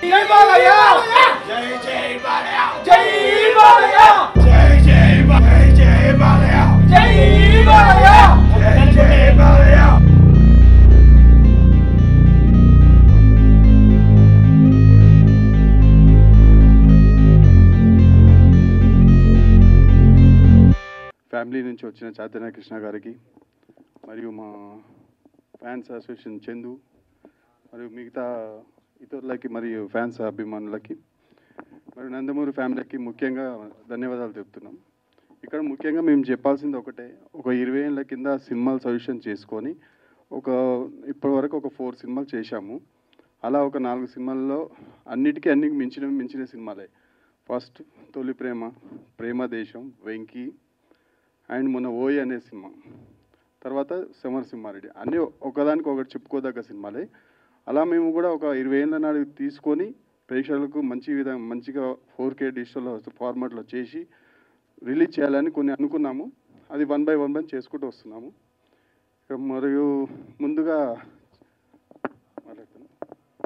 జై బాలయ్య జై జై బాలయ్య జై బాలయ్య జై జై బాలయ్య జై బాలయ్య జై బాలయ్య జై జై బాలయ్య ఫ్యామిలీ నుంచి వచ్చిన చాతన కృష్ణ గారికి మరియు మా ఫ్యాన్స్ అసోసియేషన్ చందు మరియు మిగతా ఇతరులకి మరియు ఫ్యాన్స్ అభిమానులకి మరియు నందమూరి ఫ్యామిలీకి ముఖ్యంగా ధన్యవాదాలు చెప్తున్నాం ఇక్కడ ముఖ్యంగా మేము చెప్పాల్సింది ఒకటే ఒక ఇరవై ఏళ్ళ కింద సినిమాలు సజెషన్ చేసుకొని ఒక ఇప్పటివరకు ఒక ఫోర్ సినిమాలు చేశాము అలా ఒక నాలుగు సినిమాల్లో అన్నిటికీ అన్ని మించిన మించిన సినిమాలే ఫస్ట్ తొలి ప్రేమ ప్రేమ దేశం వెంకీ అండ్ మొన్న ఓయ్ అనే సినిమా తర్వాత సమర్ సింహారెడ్డి అన్నీ ఒకదానికి ఒకటి చెప్పుకోదగ్గ సినిమాలే అలా మేము కూడా ఒక ఇరవై ఏళ్ళ నాడు తీసుకొని ప్రేక్షకులకు మంచి విధంగా మంచిగా ఫోర్ కే డిజిటల్ ఫార్మాట్లో చేసి రిలీజ్ చేయాలని కొన్ని అనుకున్నాము అది వన్ బై వన్ బై చేసుకుంటూ వస్తున్నాము ఇక మరియు ముందుగా మాట్లాడతాను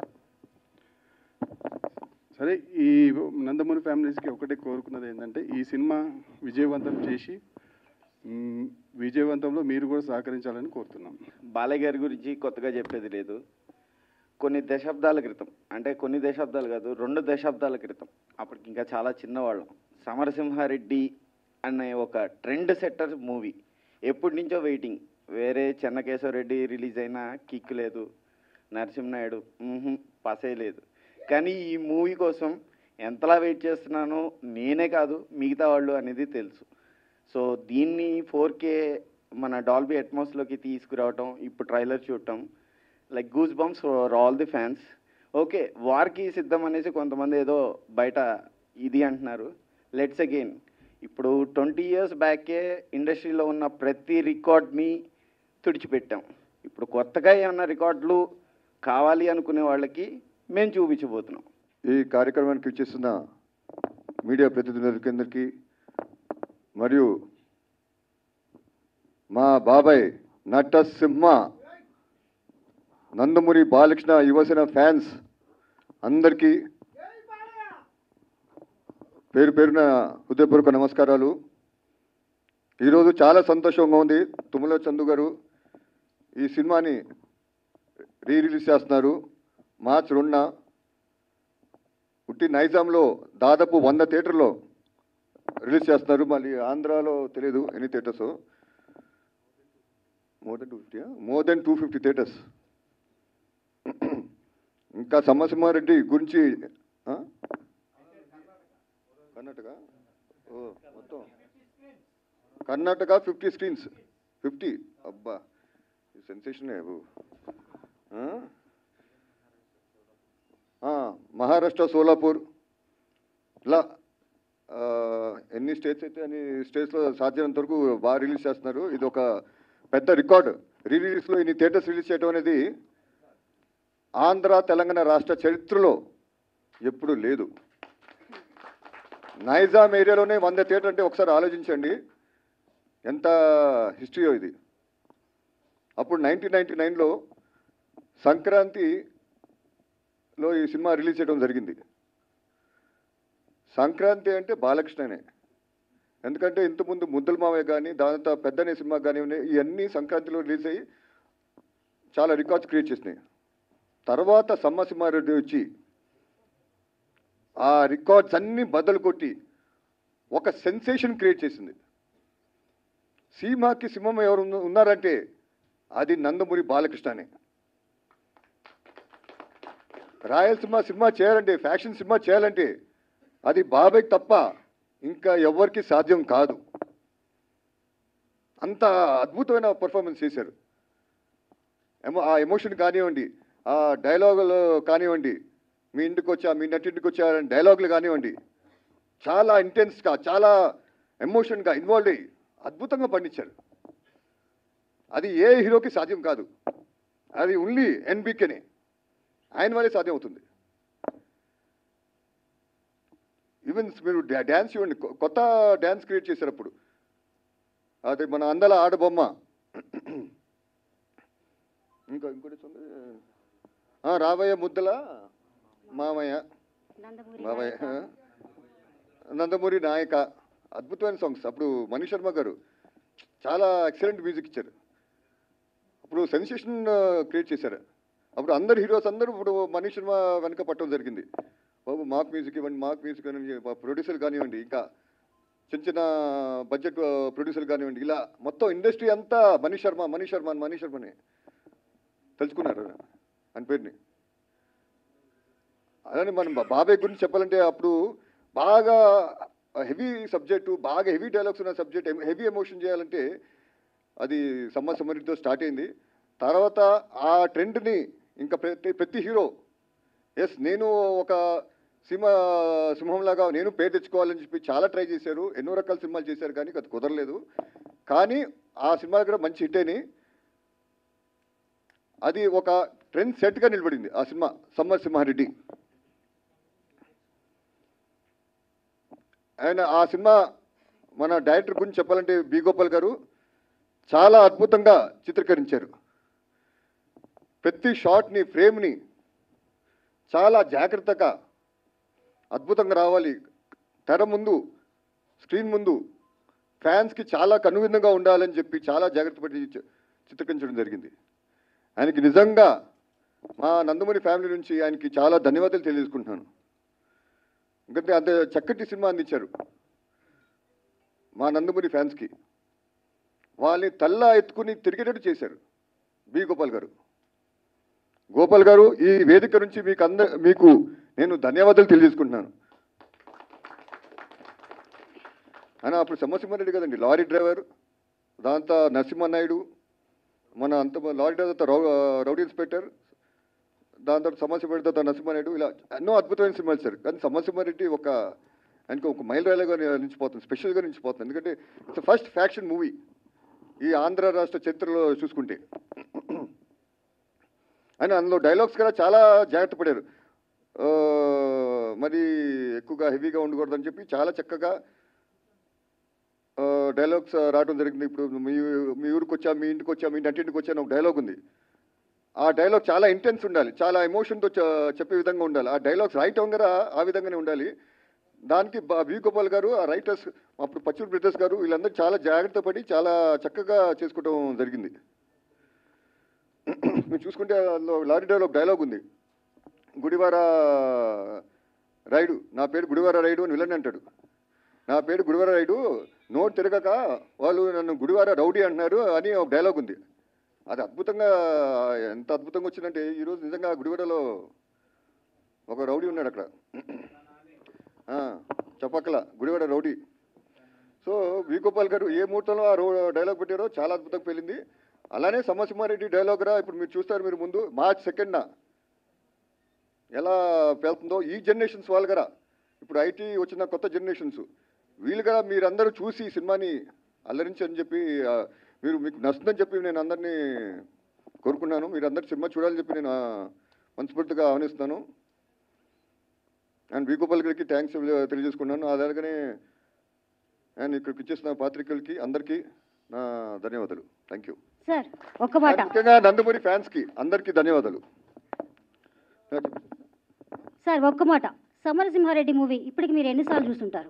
సరే ఈ నందమూరి ఫ్యామిలీస్కి ఒకటే కోరుకున్నది ఏంటంటే ఈ సినిమా విజయవంతం చేసి మ్, విజయవంతంలో మీరు కూడా సహకరించాలని కోరుతున్నాం బాలయ్య గారి గురించి కొత్తగా చెప్పేది లేదు కొన్ని దశాబ్దాల క్రితం అంటే కొన్ని దశాబ్దాలు కాదు రెండు దశాబ్దాల క్రితం అప్పటికి ఇంకా చాలా చిన్నవాళ్ళం సమరసింహారెడ్డి అనే ఒక ట్రెండ్ సెట్టర్ మూవీ ఎప్పటి నుంచో వెయిటింగ్ వేరే చెన్నకేశవరెడ్డి రిలీజ్ అయినా కిక్ లేదు నరసింహనాయుడు మ్హూ, పసే లేదు కానీ ఈ మూవీ కోసం ఎంతలా వెయిట్ చేస్తున్నానో నేనే కాదు మిగతా వాళ్ళు అనేది తెలుసు సో దీన్ని ఫోర్ కే మన డాల్బీ అట్మాస్లోకి తీసుకురావటం ఇప్పుడు ట్రైలర్ చూడటం like goose bumps for all the fans okay వార్కి సిద్ధం అనేసి కొంతమంది ఏదో బయట ఇది అంటున్నారు లెట్స్ అగైన్ ఇప్పుడు ట్వంటీ ఇయర్స్ బ్యాకే ఇండస్ట్రీలో ఉన్న ప్రతి రికార్డ్ని తుడిచిపెట్టాం ఇప్పుడు కొత్తగా ఏమన్నా రికార్డులు కావాలి అనుకునే వాళ్ళకి మేము చూపించబోతున్నాం ఈ కార్యక్రమానికి ఇచ్చేస్తున్న మీడియా ప్రతినిధులకందరికీ మరియు మా బాబాయ్ నటసింహ నందమూరి బాలకృష్ణ యువసేన ఫ్యాన్స్ అందరికీ పేరు పేరున హృదయపూర్వక నమస్కారాలు ఈరోజు చాలా సంతోషంగా ఉంది తుమ్మల చందు గారు ఈ సినిమాని రీ రిలీజ్ చేస్తున్నారు మార్చ్ రెండున ఉట్టి నైజాంలో దాదాపు వంద థియేటర్లో రిలీజ్ చేస్తున్నారు మళ్ళీ ఆంధ్రాలో తెలియదు ఎన్ని theatres more than two fifty more than two fifty theatres ఇంకా సమసింహారెడ్డి గురించి ఆ? కర్ణాటక ఓ మొత్తం కర్ణాటక ఫిఫ్టీ స్క్రీన్స్ ఫిఫ్టీ అబ్బా సెన్సేషన్ మహారాష్ట్ర సోలాపూర్ ఇలా ఆ, ఎన్ని స్టేట్స్ అయితే అన్ని స్టేట్స్లో సాధ్యమైనంత వరకు బాగా రిలీజ్ చేస్తున్నారు ఇది ఒక పెద్ద రికార్డ్ రీ రిలీజ్లో ఇన్ని థియేటర్స్ రిలీజ్ చేయడం అనేది ఆంధ్ర తెలంగాణ రాష్ట్ర చరిత్రలో ఎప్పుడూ లేదు నైజాం ఏరియాలోనే వంద థియేటర్ అంటే ఒకసారి ఆలోచించండి ఎంత హిస్టరీయో ఇది అప్పుడు నైన్టీన్ నైన్టీ నైన్లో సంక్రాంతిలో ఈ సినిమా రిలీజ్ చేయడం జరిగింది సంక్రాంతి అంటే బాలకృష్ణనే ఎందుకంటే ఇంతకుముందు ముద్దల మావయ్య కానీ దాంతో పెద్దనే సినిమా కానీ ఉన్నాయి ఇవన్నీ సంక్రాంతిలో రిలీజ్ అయ్యి చాలా రికార్డ్స్ క్రియేట్ చేసినాయి తర్వాత సమ్మసింహారెడ్డి వచ్చి ఆ రికార్డ్స్ అన్నీ బద్దలు కొట్టి ఒక సెన్సేషన్ క్రియేట్ చేసింది సీమాకి సింహం ఎవరు ఉన్న- ఉన్నారంటే అది నందమూరి బాలకృష్ణనే రాయలసీమ సినిమా చేయాలంటే ఫ్యాక్షన్ సినిమా చేయాలంటే అది బాబాయ్ తప్ప ఇంకా ఎవరికి సాధ్యం కాదు అంత అద్భుతమైన పర్ఫార్మెన్స్ చేశారు ఎమో ఆ ఎమోషన్ కానివ్వండి ఆ డైలాగులు కానివ్వండి మీ ఇంటికి వచ్చా మీ నటింటికి వచ్చా డైలాగులు కానివ్వండి చాలా ఇంటెన్స్గా చాలా ఎమోషన్గా ఇన్వాల్వ్ అయ్యి అద్భుతంగా పండించారు అది ఏ హీరోకి సాధ్యం కాదు అది ఓన్లీ ఎన్బికేనే ఆయన వల్లే సాధ్యం అవుతుంది ఈవెన్ మీరు డా- డ్యాన్స్ ఇవ్వండి కొ- కొత్త డ్యాన్స్ క్రియేట్ చేశారు అప్పుడు అది మన అందల ఆడబొమ్మ ఇంకా ఇంకోటి ఉంది ఆ, రాబోయే ముద్దల మామయ్య నందమూరి మామయ్య నాయక. నందమూరి నాయక అద్భుతమైన సాంగ్స్ అప్పుడు మనీష్ శర్మ గారు చాలా ఎక్సలెంట్ మ్యూజిక్ ఇచ్చారు అప్పుడు సెన్సేషన్ క్రియేట్ చేశారు అప్పుడు అందరు హీరోస్ అందరూ ఇప్పుడు మనీష్ శర్మ వెనక పట్టడం జరిగింది బాబు మాక్ మ్యూజిక్ ఇవ్వండి మాక్ మ్యూజిక్ ఇవ్వండి ప్రొడ్యూసర్ కానివ్వండి ఇంకా చిన్న చిన్న బడ్జెట్ ప్రొడ్యూసర్ కానివ్వండి ఇలా మొత్తం ఇండస్ట్రీ అంతా మనీష్ శర్మ మనీష్ శర్మ అని మనీష్ శర్మని తెలుసుకున్నారు అని పేరుని అలానే మనం బా- బాబాయ్ గురించి చెప్పాలంటే అప్పుడు బాగా హెవీ సబ్జెక్టు బాగా హెవీ డైలాగ్స్ ఉన్న సబ్జెక్ట్ హెవీ ఎమోషన్ చేయాలంటే అది సమ్మ సమరితో స్టార్ట్ అయింది తర్వాత ఆ ట్రెండ్ని ఇంకా ప్రతి ప్రతి హీరో ఎస్ నేను ఒక సింహ సింహంలాగా నేను పేరు తెచ్చుకోవాలని చెప్పి చాలా ట్రై చేశారు ఎన్నో రకాల సినిమాలు చేశారు కానీ అది కుదరలేదు కానీ ఆ సినిమా దగ్గర మంచి హిట్ అయినాయి అది ఒక ట్రెండ్ సెట్గా నిలబడింది ఆ సినిమా సమ్మర్ సింహారెడ్డి ఆయన ఆ సినిమా మన డైరెక్టర్ గురించి చెప్పాలంటే బి గోపాల్ గారు చాలా అద్భుతంగా చిత్రీకరించారు ప్రతి షాట్ని ఫ్రేమ్ని చాలా జాగ్రత్తగా అద్భుతంగా రావాలి తెర ముందు స్క్రీన్ ముందు ఫ్యాన్స్కి చాలా కనువిందంగా ఉండాలని చెప్పి చాలా జాగ్రత్త పడి చి- చిత్రీకరించడం జరిగింది ఆయనకి నిజంగా మా నందమూరి ఫ్యామిలీ నుంచి ఆయనకి చాలా ధన్యవాదాలు తెలియజేసుకుంటున్నాను ఎందుకంటే అంత చక్కటి సినిమా అందించారు మా నందమూరి ఫ్యాన్స్కి వాళ్ళని తల్లా ఎత్తుకుని తిరిగేటట్టు చేశారు బి గోపాల్ గారు గోపాల్ గారు ఈ వేదిక నుంచి మీకు అంద మీకు నేను ధన్యవాదాలు తెలియజేసుకుంటున్నాను ఆయన అప్పుడు సమసింహారెడ్డి కదండి లారీ డ్రైవర్ దాంతో నరసింహనాయుడు మన అంత లారీ డ్రైవర్ తర్వాత రౌ రౌడీ ఇన్స్పెక్టర్ దాని తర్వాత సమస్య తర్వాత నరసింహారెడ్డి ఇలా ఎన్నో అద్భుతమైన సినిమాలు సార్ కానీ సమసింహారెడ్డి ఒక ఆయనకు ఒక మైల్ రైలుగా నిలిచిపోతుంది స్పెషల్గా నిలిచిపోతుంది ఎందుకంటే ఇట్స్ ఫస్ట్ ఫ్యాక్షన్ మూవీ ఈ ఆంధ్ర రాష్ట్ర చరిత్రలో చూసుకుంటే ఆయన అందులో డైలాగ్స్ కూడా చాలా జాగ్రత్త పడారు ఆ, మరి ఎక్కువగా హెవీగా ఉండకూడదని చెప్పి చాలా చక్కగా డైలాగ్స్ రావడం జరిగింది ఇప్పుడు మీ మీ ఊరికి వచ్చా మీ ఇంటికి వచ్చా మీ నటింటికి వచ్చా అని ఒక డైలాగ్ ఉంది ఆ డైలాగ్ చాలా ఇంటెన్స్ ఉండాలి చాలా ఎమోషన్తో చెప్పే విధంగా ఉండాలి ఆ డైలాగ్స్ రాయటం కూడా ఆ విధంగానే ఉండాలి దానికి బా- వి గోపాల్ గారు ఆ రైటర్స్ అప్పుడు పచ్చూరు బ్రదర్స్ గారు వీళ్ళందరూ చాలా జాగ్రత్త పడి చాలా చక్కగా చేసుకోవడం జరిగింది మీరు చూసుకుంటే అందులో లారీ డైలాగ్ డైలాగ్ ఉంది గుడివార రైడు నా పేరు గుడివార రైడు అని విలన్ అంటాడు నా పేరు గుడివార రైడు నోట్ తిరగక వాళ్ళు నన్ను గుడివార రౌడీ అంటున్నారు అని ఒక డైలాగ్ ఉంది అది అద్భుతంగా ఎంత అద్భుతంగా వచ్చిందంటే ఈరోజు నిజంగా గుడివాడలో ఒక రౌడీ ఉన్నాడు అక్కడ ఆ, చెప్పక్కల Gudivada rowdy so V Gopal గారు ఏ ముహూర్తంలో ఆ రో డైలాగ్ పెట్టారో చాలా అద్భుతంగా పెళ్ళింది అలానే సమసింహారెడ్డి డైలాగ్ రా ఇప్పుడు మీరు చూస్తారు మీరు ముందు మార్చ్ సెకండ్న ఎలా వెళ్తుందో ఈ జనరేషన్స్ వాళ్ళు కదా ఇప్పుడు ఐటీ వచ్చిన కొత్త జనరేషన్స్ వీళ్ళు కూడా మీరందరూ చూసి ఈ సినిమాని అల్లరించని చెప్పి ఆ, మీరు మీకు నచ్చుతుందని చెప్పి నేను అందరినీ కోరుకున్నాను మీరు అందరు సినిమా చూడాలని చెప్పి నేను ఆ, మనస్ఫూర్తిగా ఆహ్వానిస్తున్నాను అండ్ వి గోపాల్ గారికి థ్యాంక్స్ తెలియజేసుకున్నాను అలాగనే అండ్ ఇక్కడికి ఇచ్చేసిన పాత్రికలకి అందరికీ నా ధన్యవాదాలు థ్యాంక్ యూ సార్ ఒక్క మాట ముఖ్యంగా నందమూరి ఫ్యాన్స్కి అందరికీ ధన్యవాదాలు సార్ ఒక్క మాట సమరసింహారెడ్డి మూవీ ఇప్పటికి మీరు ఎన్నిసార్లు చూస్తుంటారు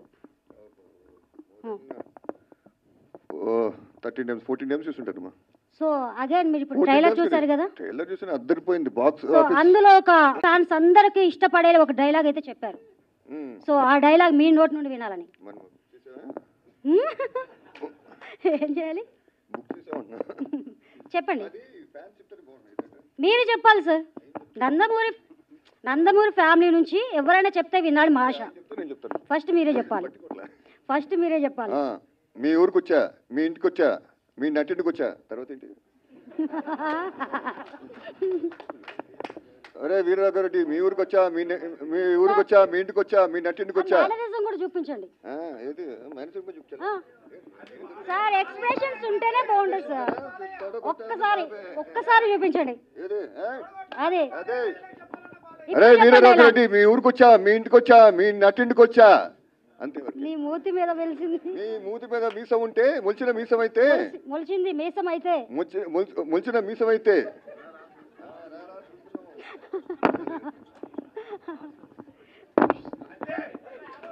థర్టీన్ టైమ్స్ ఫోర్టీన్ టైమ్స్ చూస్తుంటారు సో అగైన్ మీరు ఇప్పుడు ట్రైలర్ చూసారు కదా ట్రైలర్ చూసిన అద్దరిపోయింది బాక్స్ సో అందులో ఒక ఫ్యాన్స్ అందరికీ ఇష్టపడే ఒక డైలాగ్ అయితే చెప్పారు సో ఆ డైలాగ్ మీ నోటి నుండి వినాలని హ్మ్? ఏం చేయాలి బుక్ చేసామన్నా చెప్పండి అది ఫ్యాన్స్ చెప్తారు బాగున్నాయి మీరు చెప్పాలి సార్ నందమూరి నందమూరి ఫ్యామిలీ నుంచి ఎవరైనా చెప్తే వినాలి మా ఆశ చెప్తే నేను చెప్తాను ఫస్ట్ మీరే చెప్పాలి ఫస్ట్ మీరే చెప్పాలి ఆ, మీ ఊరికి వచ్చా మీ ఇంటికి వచ్చా మీ నటింటికి వచ్చా తర్వాత ఏంటి అరే వీరరాఘవ రెడ్డి మీ ఊరికి వచ్చా మీ న- మీ ఊరికి వచ్చా మీ ఇంటికి వచ్చా మీ నటింటికి వచ్చా మేనరిజం కూడా చూపించండి ఆ, ఏది మైనస్ రూపాయలు చూపించాను ఆ. సార్ ఎక్స్ప్రెషన్స్ ఉంటేనే బాగుంటుంది సార్ ఒక్కసారి ఒక్కసారి చూపించండి ఏది ఆ? అదే అదే ఇప్పుడు అరే చెప్పండి వీరరాఘవ ఎలా? రెడ్డి మీ ఊరికి వచ్చా మీ ఇంటికి వచ్చా మీ నటింటికి వచ్చా అంతే వరకే. నీ మూతి మీద వెలిసింది మీ మూతి మీద మీసం ఉంటే ముల్చిన మీసం అయితే మొలిచింది మీసం అయితే ముల్చి- ముల్చి- ముల్చిన మీసం అయితే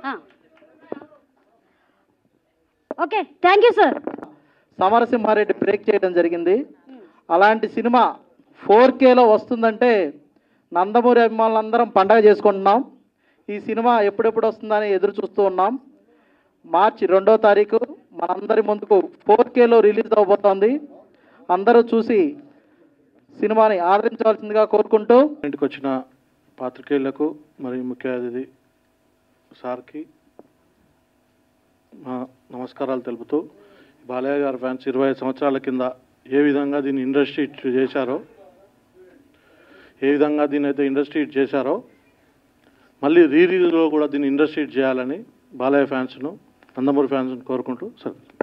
okay thank you sir Samarasimha Reddy break చేయడం జరిగింది అలాంటి సినిమా ఫోర్ కేలో వస్తుందంటే నందమూరి అభిమానులందరం పండగ చేసుకుంటున్నాం ఈ సినిమా ఎప్పుడెప్పుడు వస్తుందని ఎదురు చూస్తూ ఉన్నాం మార్చి రెండో తారీఖు మనందరి ముందుకు ఫోర్ కేలో రిలీజ్ అవబోతోంది అందరూ చూసి సినిమాని ఆదరించవలసిందిగా కోరుకుంటూ ఇంటికి వచ్చిన పాత్రికేయులకు మరియు ముఖ్య అతిథి సార్కి మా నమస్కారాలు తెలుపుతూ బాలయ్య గారి ఫ్యాన్స్ ఇరవై ఐదు సంవత్సరాల కింద ఏ విధంగా దీన్ని ఇండస్ట్రీ హిట్ చేశారో ఏ విధంగా దీన్ని అయితే ఇండస్ట్రీ హిట్ చేశారో మళ్ళీ రీ రిలీజ్లో కూడా దీన్ని ఇండస్ట్రీ హిట్ చేయాలని బాలయ్య ఫ్యాన్స్ను నందమూరి ఫ్యాన్స్ను కోరుకుంటూ సార్